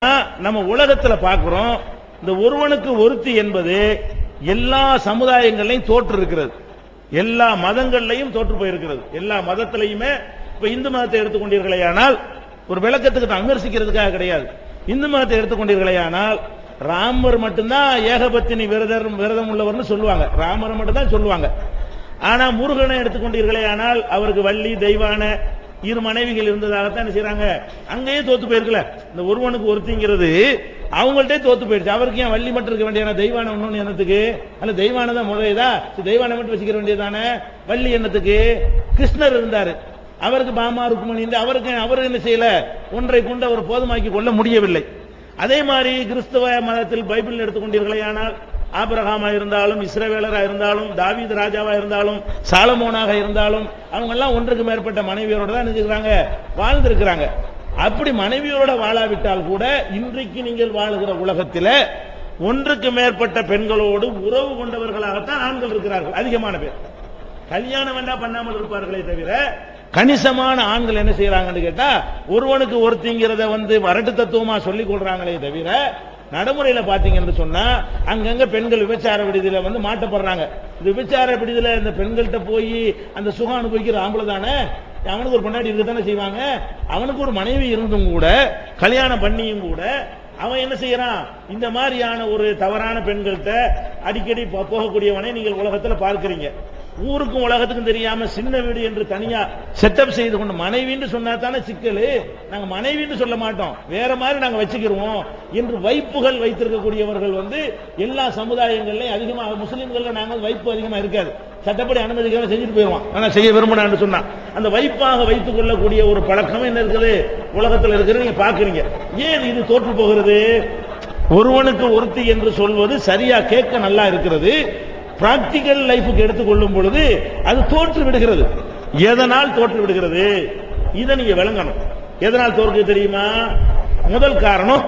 நம்ம உலகத்துல பார்க்கிறோம் இந்த ஒருவனுக்கு ஒருத்தி என்பது எல்லா சமுதாயங்களையும் தோற்று இருக்கிறது எல்லா மதங்கள்லையும் தோற்று போயிருக்கிறது எல்லா மதத்திலையுமே இப்ப இந்து மதத்தை எடுத்துக்கொண்டீர்களேயானால் ஒரு விளக்கத்துக்கு தான் விமர்சிக்கிறதுக்காக கிடையாது இந்து மதத்தை எடுத்துக்கொண்டீர்களேயானால் ராமர் மட்டும்தான் ஏகபத்தினி விரதர் விரதம் உள்ளவர்னு சொல்லுவாங்க ராமர் மட்டும்தான் சொல்லுவாங்க ஆனா முருகனை எடுத்துக்கொண்டீர்களே ஆனால் அவருக்கு வள்ளி தெய்வான இரு மனைவிகள் இருந்ததாகத்தான் என்ன செய்றாங்க அங்கேயே தோத்து போயிருக்கல இந்த ஒருவனுக்கு ஒருத்திங்கிறது அவங்கள்ட்டே தோத்து போயிடுச்சு அவருக்கு ஏன் வள்ளி மட்டும் இருக்க வேண்டியதான தெய்வான ஒண்ணு என்னத்துக்கு அல்ல தெய்வான தான் முறையதா தெய்வான மட்டும் வச்சுக்கிற வேண்டியதானே வள்ளி என்னத்துக்கு கிருஷ்ணர் இருந்தாரு அவருக்கு பாமா ருக்மணி இருந்து அவருக்கு அவர் என்ன செய்யல ஒன்றை கொண்டு அவர் போதுமாக்கி கொள்ள முடியவில்லை அதே மாதிரி கிறிஸ்தவ மதத்தில் பைபிள் எடுத்துக்கொண்டீர்களே ஆனால் ஆபிரகாமா இருந்தாலும் இஸ்ரவேலரா இருந்தாலும் தாவீது ராஜாவா இருந்தாலும் சாலமோனாக இருந்தாலும் அவங்க எல்லாம் ஒன்றுக்கு மேற்பட்ட மனைவியரோட தான் இருக்கிறாங்க வாழ்ந்திருக்கிறாங்க அப்படி மனைவியோட வாழாவிட்டால் கூட இன்றைக்கு நீங்கள் வாழுகிற உலகத்தில ஒன்றுக்கு மேற்பட்ட பெண்களோடு உறவு கொண்டவர்களாகத்தான் ஆண்கள் இருக்கிறார்கள் அதிகமான பேர் கல்யாணம் வேண்டாம் பண்ணாமல் இருப்பார்களே தவிர கணிசமான ஆண்கள் என்ன செய்யறாங்கன்னு கேட்டா ஒருவனுக்கு ஒருத்திங்கிறத வந்து வரட்டு தத்துவமா சொல்லிக் கொள்றாங்களே தவிர நடைமுறையில பாத்தீங்கன்னு சொன்னா அங்கங்க பெண்கள் விபச்சார விடுதியில வந்து மாட்டப்படுறாங்க இந்த விபச்சார விடுதியில இந்த பெண்கள்கிட்ட போய் அந்த சுகம் அனுபவிக்கிற ஆம்பளை தானே அவனுக்கு ஒரு பொண்டாட்டி இருக்கத்தானே செய்வாங்க அவனுக்கு ஒரு மனைவி இருந்தும் கூட கல்யாணம் பண்ணியும் கூட அவன் என்ன செய்யறான் இந்த மாதிரியான ஒரு தவறான பெண்கள்கிட்ட அடிக்கடி போ- போகக்கூடியவனை நீங்கள் உலகத்துல பார்க்கிறீங்க ஊருக்கும் உலகத்துக்கும் தெரியாம சின்ன வீடு என்று தனியா செட்டப் செய்து கொண்டு மனைவின்னு சொன்னா தானே சிக்கல் நாங்க மனைவின்னு சொல்ல மாட்டோம் வேற மாதிரி நாங்க வச்சுக்கிருவோம் என்று வைப்புகள் வைத்திருக்கக்கூடியவர்கள் வந்து எல்லா சமுதாயங்கள்லயும் அதிகமாக முஸ்லிம்கள்ல நாங்க வைப்பு அதிகமா இருக்காது சட்டப்படி அனுமதிக்காம செஞ்சுட்டு போயிடுவோம் ஆனா செய்ய விரும்பினான்னு சொன்னா அந்த வைப்பாக வைத்துக் கொள்ளக்கூடிய ஒரு பழக்கம் என்ன இருக்குது உலகத்துல இருக்கிறது நீங்க பாக்குறீங்க ஏன் இது தோற்று போகிறது ஒருவனுக்கு ஒருத்தி என்று சொல்வது சரியா கேட்க நல்லா இருக்கிறது பிராக்டிக்கல் லைஃபுக்கு எடுத்துக்கொள்ளும் பொழுது அது தோற்று விடுகிறது எதனால் தோற்று விடுகிறது இதை நீங்க விளங்கணும் எதனால் தோற்று தெரியுமா முதல் காரணம்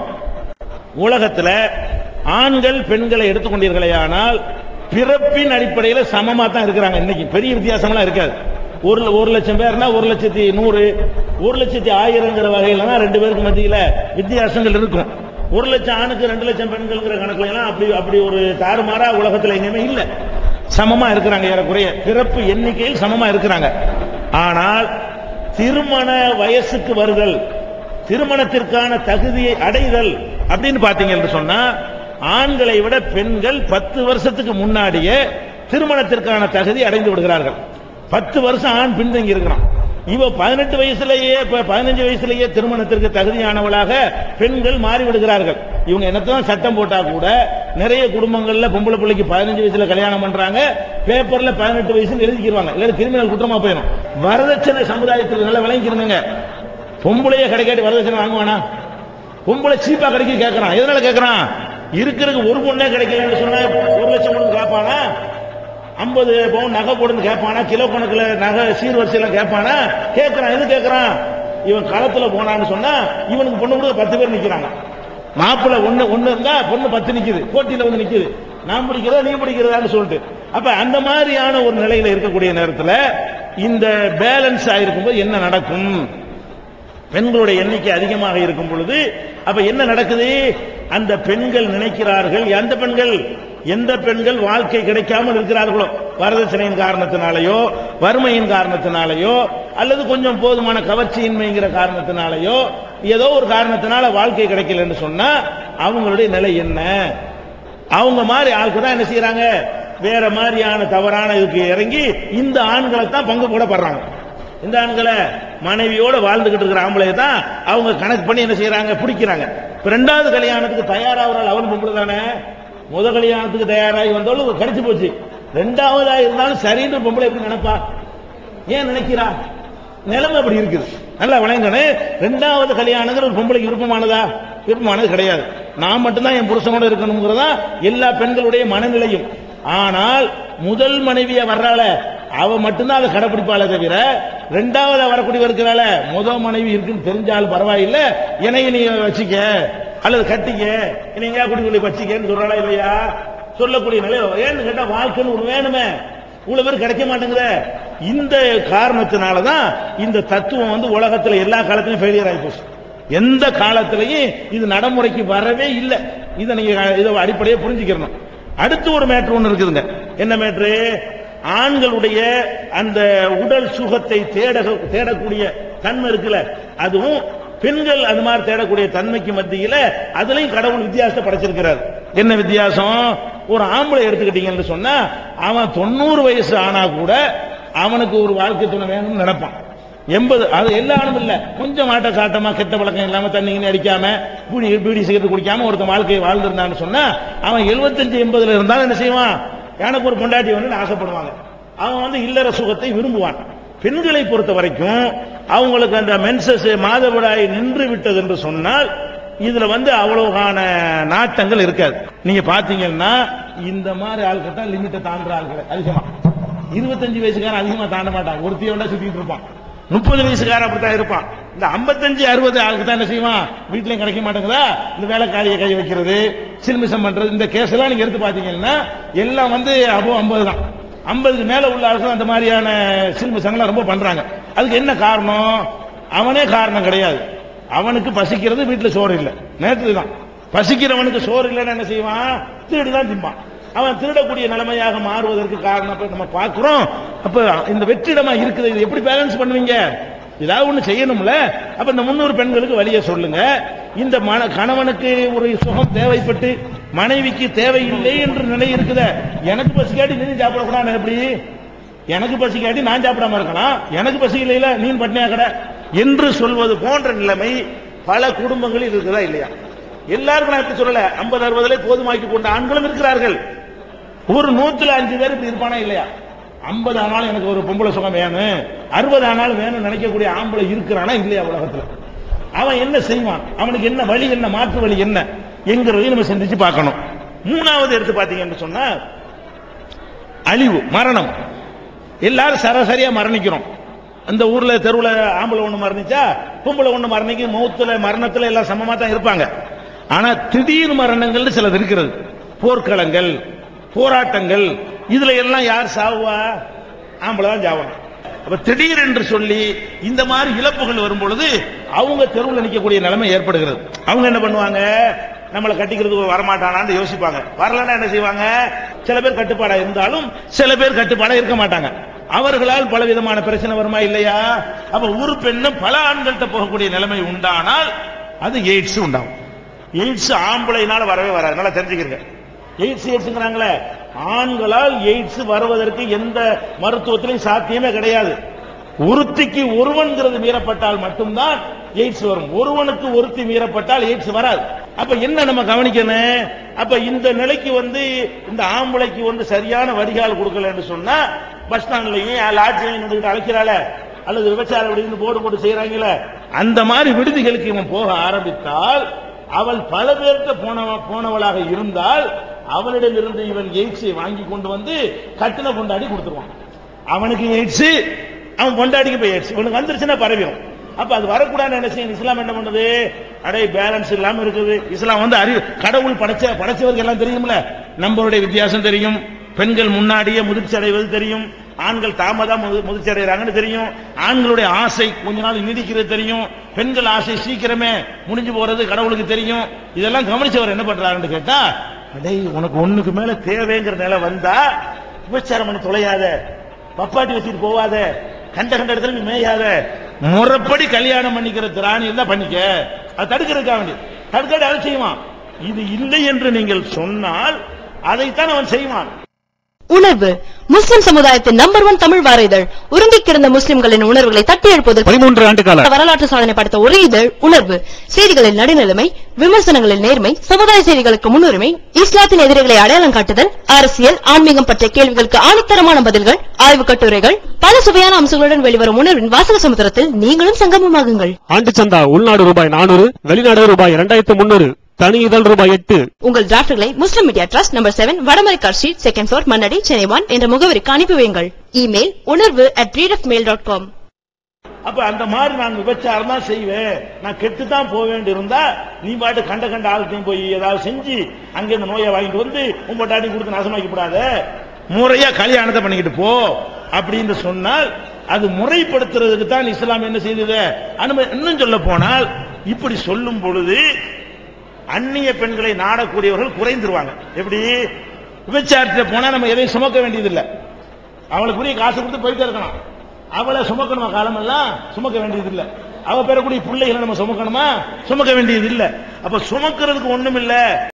உலகத்துல ஆண்கள் பெண்களை எடுத்துக்கொண்டீர்களே ஆனால் பிறப்பின் அடிப்படையில சமமா தான் இருக்கிறாங்க இன்னைக்கு பெரிய வித்தியாசம்லாம் இருக்காது ஒரு ஒரு லட்சம் பேர்னா ஒரு லட்சத்தி நூறு ஒரு லட்சத்தி ஆயிரங்கிற வகையில தான் ரெண்டு பேருக்கு மத்தியில வித்தியாசங்கள் இருக்கும் ஒரு லட்சம் ஆணுக்கு ரெண்டு லட்சம் பெண்கள்ங்கிற கணக்குல எல்லாம் அப்படி அப்படி ஒரு தாறுமாறா உலகத்துல எங்கேயுமே இல்ல சமமா இருக்கிறாங்க ஏறக்குறைய பிறப்பு எண்ணிக்கையில் சமமா இருக்கிறாங்க ஆனால் திருமண வயசுக்கு வருதல் திருமணத்திற்கான தகுதியை அடைதல் அப்படின்னு பாத்தீங்க என்று சொன்னா ஆண்களை விட பெண்கள் பத்து வருஷத்துக்கு முன்னாடியே திருமணத்திற்கான தகுதி அடைந்து விடுகிறார்கள் பத்து வருஷம் ஆண் பின்தங்கி இருக்கிறான் இவ பதினெட்டு வயசுலயே இப்ப பதினஞ்சு வயசுலயே திருமணத்திற்கு தகுதியானவளாக பெண்கள் மாறி விடுகிறார்கள் இவங்க என்னத்தான் சட்டம் போட்டா கூட நிறைய குடும்பங்கள்ல பொம்பளை பிள்ளைக்கு பதினஞ்சு வயசுல கல்யாணம் பண்றாங்க பேப்பர்ல பதினெட்டு வயசுல எழுதிக்கிடுவாங்க இல்ல கிரிமினல் குற்றமா போயிடும் வரதட்சணை சமுதாயத்தில் நல்லா விளங்கிக்கிறனுங்க பொம்பளைய கிடைக்காட்டி வரதட்சணை வாங்குவானா பொம்பளை சீப்பா கிடைக்க கேட்கறான் எதனால கேட்கறான் இருக்கிறதுக்கு ஒரு பொண்ணே கிடைக்கலன்னு சொன்னா ஒரு லட்சம் கொடுத்து கேட்பானா ஐம்பது பவுன் நகை போடுன்னு கேட்பானா கிலோ கணக்குல நகை சீர்வரிசையெல்லாம் கேட்பானா கேட்கறான் எது கேட்கறான் இவன் களத்துல போனான்னு சொன்னா இவனுக்கு பொண்ணு கூட பத்து பேர் நிக்கிறாங்க மாப்பிள்ளை ஒண்ணு ஒண்ணு இருந்தா பொண்ணு பத்து நிக்குது போட்டியில வந்து நிக்குது நான் பிடிக்கிறதா நீ பிடிக்கிறதான்னு சொல்லிட்டு அப்ப அந்த மாதிரியான ஒரு நிலையில இருக்கக்கூடிய நேரத்துல இந்த பேலன்ஸ் ஆயிருக்கும்போது என்ன நடக்கும் பெண்களுடைய எண்ணிக்கை அதிகமாக இருக்கும் பொழுது அப்ப என்ன நடக்குது அந்த பெண்கள் நினைக்கிறார்கள் எந்த பெண்கள் எந்த பெண்கள் வாழ்க்கை கிடைக்காமல் இருக்கிறார்களோ வரதட்சணையின் காரணத்தினாலேயோ வறுமையின் காரணத்தினாலேயோ அல்லது கொஞ்சம் போதுமான கவர்ச்சியின்மைங்கிற காரணத்தினாலேயோ ஏதோ ஒரு காரணத்தினால வாழ்க்கை கிடைக்கலன்னு சொன்னா அவங்களுடைய நிலை என்ன அவங்க மாதிரி ஆளுக்கு தான் என்ன செய்யறாங்க வேற மாதிரியான தவறான இதுக்கு இறங்கி இந்த ஆண்களை தான் பங்கு போடப்படுறாங்க இந்த ஆண்களை மனைவியோட வாழ்ந்துகிட்டு இருக்கிற ஆம்பளை தான் அவங்க கணக்கு பண்ணி என்ன செய்யறாங்க பிடிக்கிறாங்க இப்ப ரெண்டாவது கல்யாணத்துக்கு தயாராகிறாள் அவன் பொம்பளை தானே முத கல்யாணத்துக்கு தயாராகி வந்தாலும் கிடைச்சு போச்சு ரெண்டாவதா இருந்தாலும் சரின்னு பொம்பளை எப்படி நினைப்பா ஏன் நினைக்கிறா நிலைமை அப்படி இருக்குது நல்லா விளங்கணும் ரெண்டாவது கல்யாணங்கிற ஒரு பொம்பளைக்கு விருப்பமானதா விருப்பமானது கிடையாது நான் மட்டும்தான் என் புருஷனோட இருக்கணுங்கிறதா எல்லா பெண்களுடைய மனநிலையும் ஆனால் முதல் மனைவியா வர்றாள அவ மட்டும்தான் அதை கடைபிடிப்பாளே தவிர ரெண்டாவது வரக்கூடிய இருக்கிறாள முதல் மனைவி இருக்குன்னு தெரிஞ்சாலும் பரவாயில்ல என்னைய நீ வச்சுக்க அல்லது கட்டிக்க என்னை எங்கேயா குடி சொல்லி வச்சுக்கன்னு சொல்றாளா இல்லையா சொல்லக்கூடிய நிலை ஏன்னு கேட்டா வாழ்க்கைன்னு ஒண்ணு வேணுமே இவ்வளவு பேர் கிடைக்க மாட்டேங்குதே இந்த காரணத்தினால தான் இந்த தத்துவம் வந்து உலகத்துல எல்லா காலத்திலும் ஃபெயிலியர் ஆகி போச்சு எந்த காலத்திலையும் இது நடைமுறைக்கு வரவே இல்லை இதை நீங்க இதை அடிப்படையை புரிஞ்சுக்கிறணும் அடுத்து ஒரு மேட்ரு ஒன்று இருக்குதுங்க என்ன மேட்ரு ஆண்களுடைய அந்த உடல் சுகத்தை தேட தேடக்கூடிய தன்மை இருக்குல்ல அதுவும் பெண்கள் அது மாதிரி தேடக்கூடிய தன்மைக்கு மத்தியில அதுலயும் கடவுள் வித்தியாசத்தை படைச்சிருக்கிறார் என்ன வித்தியாசம் ஒரு ஆம்பளை எடுத்துக்கிட்டீங்கன்னு சொன்னா அவன் தொண்ணூறு வயசு ஆனா கூட அவனுக்கு ஒரு வாழ்க்கை துணை வேணும்னு நினைப்பான் எண்பது அது எல்லா ஆணும் இல்ல கொஞ்சம் ஆட்ட சாட்டமா கெட்ட பழக்கம் இல்லாம தண்ணி கிண்ணி அடிக்காம பீடி பீடி சிகரெட் குடிக்காம ஒருத்தன் வாழ்க்கையை வாழ்ந்திருந்தான்னு சொன்னா அவன் 75 எண்பதுல இருந்தாலும் என்ன செய்வான் எனக்கு ஒரு பொண்டாட்டி வேணும்னு ஆசைப்படுவாங்க அவன் வந்து இல்லற சுகத்தை விரும்புவான் பெண்களை பொறுத்த வரைக்கும் அவங்களுக்கு அந்த மென்சஸ் மாதவிடாய் நின்று விட்டது என்று சொன்னால் இதுல வந்து அவ்வளவுகான நாட்டங்கள் இருக்காது நீங்க பாத்தீங்கன்னா இந்த மாதிரி ஆட்கள் தான் லிமிட்டை தாண்டுற ஆட்கள் அதிகமா இருபத்தஞ்சு வயசுக்காரன் அதிகமா தாண்ட மாட்டான் ஒருத்தியோட சுத்திட்டு இருப்பான் முப்பது வயசுக்காரன் அப்படித்தான் இருப்பான் இந்த 55 அறுபது ஆளுக்கு தான் என்ன செய்வான் வீட்லயும் கிடைக்க மாட்டேங்குதா இந்த வேலைக்காரியை கை வைக்கிறது சில்மிசம் பண்றது இந்த கேஸ் எல்லாம் நீங்க எடுத்து பாத்தீங்கன்னா எல்லாம் வந்து அபோ ஐம்பது தான் ஐம்பதுக்கு மேல உள்ள ஆளுங்க அந்த மாதிரியான சில்மிசங்கள்லாம் ரொம்ப பண்றாங்க அதுக்கு என்ன காரணம் அவனே காரணம் கிடையாது அவனுக்கு பசிக்கிறது வீட்டுல சோறு இல்லை நேற்று தான் பசிக்கிறவனுக்கு சோறு இல்லைன்னு என்ன செய்வான் திருடி தான் திம்பான் அவன் திருடக்கூடிய நிலைமையாக மாறுவதற்கு காரணம் அப்ப நம்ம பார்க்கிறோம் அப்ப இந்த வெற்றிடமா இருக்குது இது எப்படி பேலன்ஸ் பண்ணுவீங்க ஏதாவது ஒண்ணு செய்யணும்ல அப்ப இந்த முன்னூறு பெண்களுக்கு வழியை சொல்லுங்க இந்த மன கணவனுக்கு ஒரு சுகம் தேவைப்பட்டு மனைவிக்கு தேவையில்லை என்ற நிலை இருக்குதே எனக்கு பசிக்காட்டி நீ சாப்பிடக்கூடாது எப்படி எனக்கு பசிக்காட்டி நான் சாப்பிடாம இருக்கலாம் எனக்கு பசி இல்லையில நீ பட்னியா கடை என்று சொல்வது போன்ற நிலைமை பல குடும்பங்களில் இருக்குதா இல்லையா எல்லாருக்கும் நான் எப்படி சொல்லல ஐம்பது அறுபதுல போதுமாக்கி கொண்ட ஆண்களும் இருக்கிறார்கள் ஒரு நூத்துல அஞ்சு பேர் இப்படி இருப்பானா இல்லையா ஐம்பது ஆனாலும் எனக்கு ஒரு பொம்பளை சுகம் வேணும் அறுபது ஆனாலும் வேணும்னு நினைக்கக்கூடிய ஆம்பளை இருக்கிறானா இல்லையா உலகத்துல அவன் என்ன செய்வான் அவனுக்கு என்ன வழி என்ன மாற்று வழி என்ன என்கிறதையும் நம்ம சிந்திச்சு பார்க்கணும் மூணாவது எடுத்து பாத்தீங்கன்னு சொன்னா அழிவு மரணம் எல்லாரும் சராசரியா மரணிக்கிறோம் அந்த ஊர்ல தெருவுல ஆம்பளை ஒண்ணு மரணிச்சா பொம்பளை ஒண்ணு மரணிக்கு மௌத்துல மரணத்துல எல்லாம் சமமா தான் இருப்பாங்க ஆனா திடீர் மரணங்கள் சிலது இருக்கிறது போர்க்களங்கள் போராட்டங்கள் இதுல எல்லாம் யார் சாவுவா ஆம்பளை தான் சாவணும் அப்ப திடீர் என்று சொல்லி இந்த மாதிரி இழப்புகள் வரும் பொழுது அவங்க தெருவில் நிற்கக்கூடிய நிலைமை ஏற்படுகிறது அவங்க என்ன பண்ணுவாங்க நம்மளை கட்டிக்கிறதுக்கு வரமாட்டானான்னு யோசிப்பாங்க வரலன்னா என்ன செய்வாங்க சில பேர் கட்டுப்பாடா இருந்தாலும் சில பேர் கட்டுப்பாடா இருக்க மாட்டாங்க அவர்களால் பல விதமான பிரச்சனை வருமா இல்லையா அப்ப ஒரு பெண்ணும் பல ஆண்கள்கிட்ட போகக்கூடிய நிலைமை உண்டானால் அது எய்ட்ஸ் உண்டாகும் எய்ட்ஸ் ஆம்பளைனால வரவே வராது நல்லா தெரிஞ்சுக்கிறங்க எய்ட்ஸ் எய்ட்ஸ்ங்கிறாங்களே ஆண்களால் எய்ட்ஸ் வருவதற்கு எந்த மருத்துவத்திலையும் சாத்தியமே கிடையாது ஒருத்திக்கு ஒருவன்கிறது மீறப்பட்டால் மட்டும்தான் எய்ட்ஸ் வரும் ஒருவனுக்கு ஒருத்தி மீறப்பட்டால் எய்ட்ஸ் வராது அப்ப என்ன நம்ம கவனிக்கணும் அப்ப இந்த நிலைக்கு வந்து இந்த ஆம்பளைக்கு வந்து சரியான வடிகால் கொடுக்கலன்னு சொன்னா பஸ் ஸ்டாண்ட்லயும் லாட்ஜிலையும் நின்றுட்டு அழைக்கிறாள அல்லது விபச்சார விடுதின்னு போர்டு போட்டு செய்யறாங்கல்ல அந்த மாதிரி விடுதிகளுக்கு இவன் போக ஆரம்பித்தால் அவள் பல பேர்கிட்ட போன போனவளாக இருந்தால் அவனிடம் இருந்து இவன் எய்ட்ஸை வாங்கி கொண்டு வந்து கட்டின கொண்டாடி கொடுத்துருவான் அவனுக்கு எய்ட்ஸ் அவன் கொண்டாடிக்கு போய் எய்ட்ஸ் இவனுக்கு வந்துருச்சுன்னா பரவிடும் அப்ப அது வரக்கூடாதுன்னு என்ன செய்யும் இஸ்லாம் என்ன பண்ணுது அடே பேலன்ஸ் இல்லாம இருக்குது இஸ்லாம் வந்து அறிவு கடவுள் படைச்ச படைச்சவருக்கு எல்லாம் தெரியும்ல நம்மளுடைய வித்தியாசம் தெரியும் பெண்கள் முன்னாடியே முதிர்ச்சி அடைவது தெரியும் ஆண்கள் தாமதம் முதிர்ச்சி அடைகிறாங்கன்னு தெரியும் ஆண்களுடைய ஆசை கொஞ்ச நாள் நீடிக்கிறது தெரியும் பெண்கள் ஆசை சீக்கிரமே முடிஞ்சு போறது கடவுளுக்கு தெரியும் இதெல்லாம் கவனிச்சவர் என்ன பண்றாருன்னு கேட்டா அடே உனக்கு ஒண்ணுக்கு மேல தேவைங்கிற நிலை வந்தா விபச்சாரம் பண்ணி தொலையாத பப்பாட்டி வச்சுட்டு போவாத கண்ட கண்ட இடத்துல நீ மேயாத முறைப்படி கல்யாணம் பண்ணிக்கிற திராணி தான் பண்ணிக்க அது தடுக்கிறதுக்காக வேண்டி தடுக்காடி அதை செய்வான் இது இல்லை என்று நீங்கள் சொன்னால் அதைத்தான் அவன் செய்வான் உணர்வு முஸ்லிம் சமுதாயத்தின் நம்பர் ஒன் தமிழ் வார இதழ் உருங்கி கிடந்த முஸ்லிம்களின் உணர்வுகளை தட்டி எழுப்புவதற்கு பதிமூன்று ஆண்டு கால வரலாற்று சாதனை படைத்த ஒரே இதழ் உணர்வு செய்திகளில் நடுநிலைமை விமர்சனங்களில் நேர்மை சமுதாய செய்திகளுக்கு முன்னுரிமை இஸ்லாத்தின் எதிரிகளை அடையாளம் காட்டுதல் அரசியல் ஆன்மீகம் பற்றிய கேள்விகளுக்கு ஆணித்தரமான பதில்கள் ஆய்வுக் கட்டுரைகள் பல சுவையான அம்சங்களுடன் வெளிவரும் உணர்வின் வாசக சமுத்திரத்தில் நீங்களும் சங்கமமாகுங்கள் ஆண்டு சந்தா உள்நாடு ரூபாய் நானூறு வெளிநாடு ரூபாய் இரண்டாயிரத்து முன்னூறு தனி இதழ் ரூபாய் எட்டு உங்கள் டிராஃப்ட்களை Muslim media trust number seven Vadamaraikkar street second floor Mannady Chennai one என்ற முகவரிக்கு அனுப்பி வையுங்கள் இமெயில் உணர்வு அட் டாட் காம் அப்ப அந்த மாதிரி நான் விபச்சாரம் தான் செய்வேன் நான் கெட்டு தான் போக வேண்டி இருந்தா நீ பாட்டு கண்ட கண்ட ஆள்கிட்டையும் போய் ஏதாவது செஞ்சு அங்க இந்த நோயை வாங்கிட்டு வந்து உன் பொட்டாட்டி கொடுத்து நாசமாக்கி கூடாத முறையா கல்யாணத்தை பண்ணிக்கிட்டு போ அப்படின்னு சொன்னால் அது முறைப்படுத்துறதுக்கு தான் இஸ்லாம் என்ன செய்தது அனுமதி இன்னும் சொல்ல போனால் இப்படி சொல்லும் பொழுது அந்நிய பெண்களை நாடக்கூடியவர்கள் குறைந்துருவாங்க எப்படி விபச்சாரத்தில் போனா நம்ம எதையும் சுமக்க வேண்டியதில்லை அவளுக்குரிய காசு கொடுத்து போயிட்டே இருக்கலாம் அவளை சுமக்கணுமா காலமெல்லாம் சுமக்க வேண்டியதில்லை அவ பெறக்கூடிய பிள்ளைகளை நம்ம சுமக்கணுமா சுமக்க வேண்டியது இல்ல அப்ப சுமக்கிறதுக்கு ஒண்ணும் இல்ல